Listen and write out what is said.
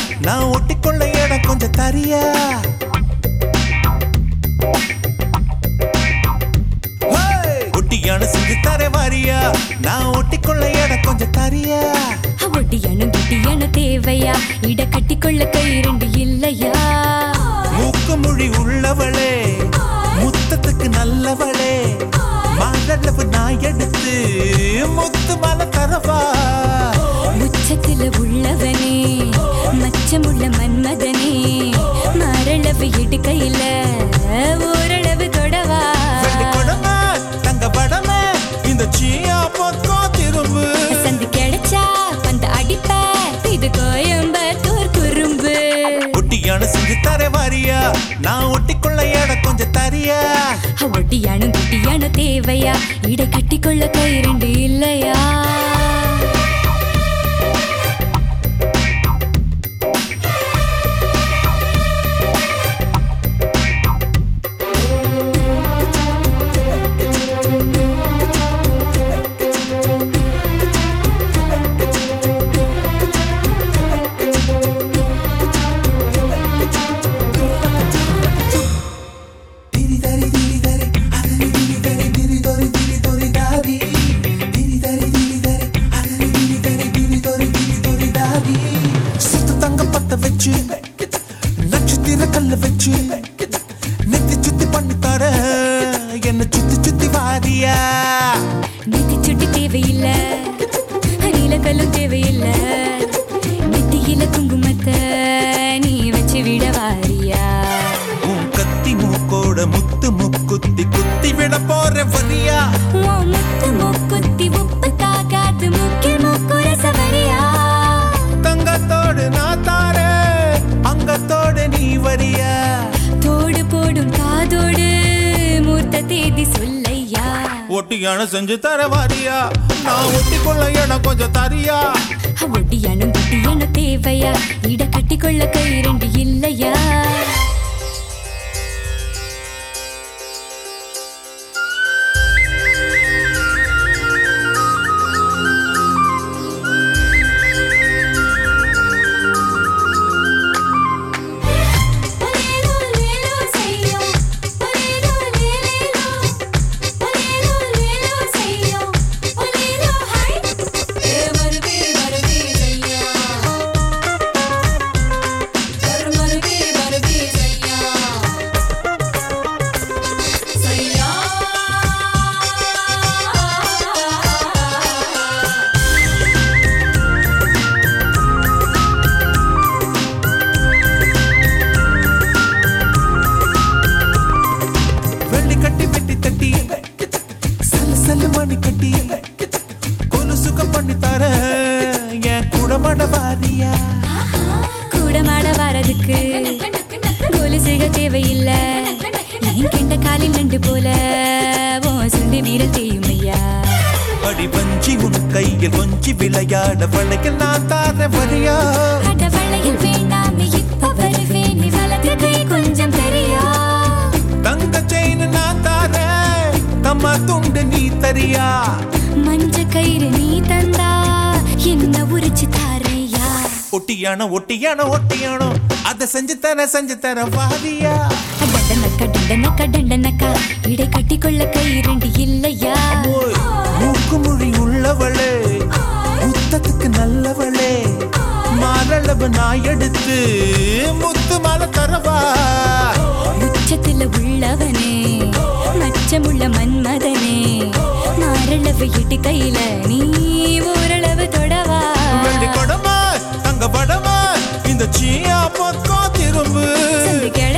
நான் ஒட்டிக்கொள்ள இடம் கொஞ்சம் தரியா ஹேய்! ஒட்டியான செஞ்சு தர வாரியா நான் ஒட்டிக்கொள்ள இடம் கொஞ்சம் தரியா ஒட்டியான குட்டியான தேவையா இட கட்டிக்கொள்ள கை ரெண்டு இல்லையா மூக்கு மொழி உள்ளவளே முத்தத்துக்கு நல்லவளே மாரளவு நான் எடுத்து முத்து மலை தரவா உச்சத்துல உள்ளவனே மச்சமுள்ள மன்மதனே மாரளவு இடுக்கையில ஓரளவு தொடவா வெள்ளி கொடமை தங்க படமே இந்த சீயா பக்கம் திரும்பு சந்து கிடைச்சா பந்த அடிப்ப இது கோயம்பத்தூர் குறும்பு ஒட்டியான செஞ்சு தர வாரியா நான் ஒட்டிக்கொள்ள இடம் கொஞ்சம் தரியா ஒட்டியான குட்டியான தேவையா இட கட்டிக்கொள்ள கை ரெண்டு இல்லையா சுத்து தங்க பத்த வச்சு நட்சத்திர கல்ல வச்சு நெத்தி சுத்தி பண்ணி தர என்ன சுத்தி சுத்தி வாரியா நெத்தி சுட்டி தேவையில்ல நீலக்கல்லும் தேவையில்ல நெத்தியில குங்குமத்தை நீ வச்சு விட வாரியா உன் கத்தி மூக்கோட முத்து முக்குத்தி குத்தி விட போற வரியா உன் முத்து மூக்குத்தி உப்பு தாக்காத்து மூக்கில் மூக்குற சவரியா தங்கத்தோடு நான் தாரேன் அங்கத்தோடு நீ வரியா தோடு போடும் காதோடு மூர்த்த தேதி சொல்லையா ஒட்டியான செஞ்சு தர வாரியா நான் ஒட்டிக்கொள்ள இடம் கொஞ்சம் தரியா ஒட்டியான குட்டியான தேவையா இட கட்டிக்கொள்ள கை ரெண்டு இல்லையா வெள்ளி கட்டி வெட்டி தட்டி சல்லு சல்லு மணி கட்டி கொலு சுகம் பண்ணி தர என் குடமட வாரியா கூட மாட வரதுக்கு கொலுசுக தேவையில்ல என் கெண்ட காலில் நண்டு போல ஓ சுண்டி வீர செய்யுமையா அடி வஞ்சி உன் கையில் கொஞ்சி விளையாட வளைக்க நான் தார வரியா அட வளையல் வேண்டாமே இப்ப வருவேன் நீ வலது கை கொஞ்சம் தெரியா தங்க செயின் நான் தார தம்மா துண்டு நீ தரியா மஞ்ச கயிறு நீ தந்தா என்ன உரிச்சு தாரையா ஒட்டியான ஒட்டியான ஒட்டியானோ அதை செஞ்சு தர செஞ்சு தர வாரியா டண்டனக்கா டண்டனக்கா டண்டனக்கா இடை கட்டிக்கொள்ள கை ரெண்டு இல்லையா ஓய், மூக்கு மொழி உள்ளவளே முத்தத்துக்கு நல்லவளே மாரளவு நான் எடுத்து முத்து மாலை தரவா உச்சத்துல உள்ளவனே மச்சமுள்ள மன்மதனே மாரளவு இட்டு கையில நீ ஓரளவு தொடவா வெள்ளி கொடமா தங்க படமா இந்த சீயா பக்கம் திரும்பு சந்து